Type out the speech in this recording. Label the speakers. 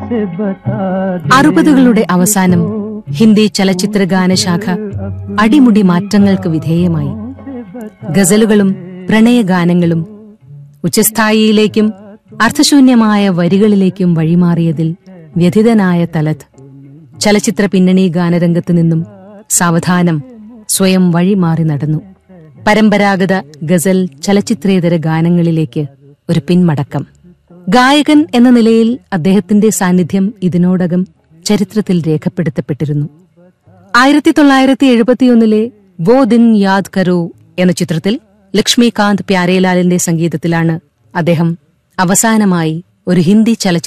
Speaker 1: അറുപതുകളുടെ അവസാനം ഹിന്ദി ചലച്ചിത്ര ഗാനശാഖ അടിമുടി മാറ്റങ്ങൾക്ക് വിധേയമായി ഗസലുകളും പ്രണയഗാനങ്ങളും ഉച്ചസ്ഥായിയിലേക്കും അർത്ഥശൂന്യമായ വരികളിലേക്കും വഴിമാറിയതിൽ വ്യഥിതനായ തലത് ചലച്ചിത്ര പിന്നണി ഗാനരംഗത്തു നിന്നും സാവധാനം സ്വയം വഴിമാറി നടന്നു പരമ്പരാഗത ഗസൽ ചലച്ചിത്രേതര ഗാനങ്ങളിലേക്ക് ഒരു പിന്മടക്കം ഗായകൻ എന്ന നിലയിൽ അദ്ദേഹത്തിന്റെ സാന്നിധ്യം ഇതിനോടകം ചരിത്രത്തിൽ രേഖപ്പെടുത്തപ്പെട്ടിരുന്നു ആയിരത്തി തൊള്ളായിരത്തി എഴുപത്തിയൊന്നിലെ വോ ദിൻ യാദ് കരോ എന്ന ചിത്രത്തിൽ ലക്ഷ്മികാന്ത് പ്യാരേലാലിന്റെ സംഗീതത്തിലാണ് അദ്ദേഹം അവസാനമായി ഒരു ഹിന്ദി ചലച്ചിത്ര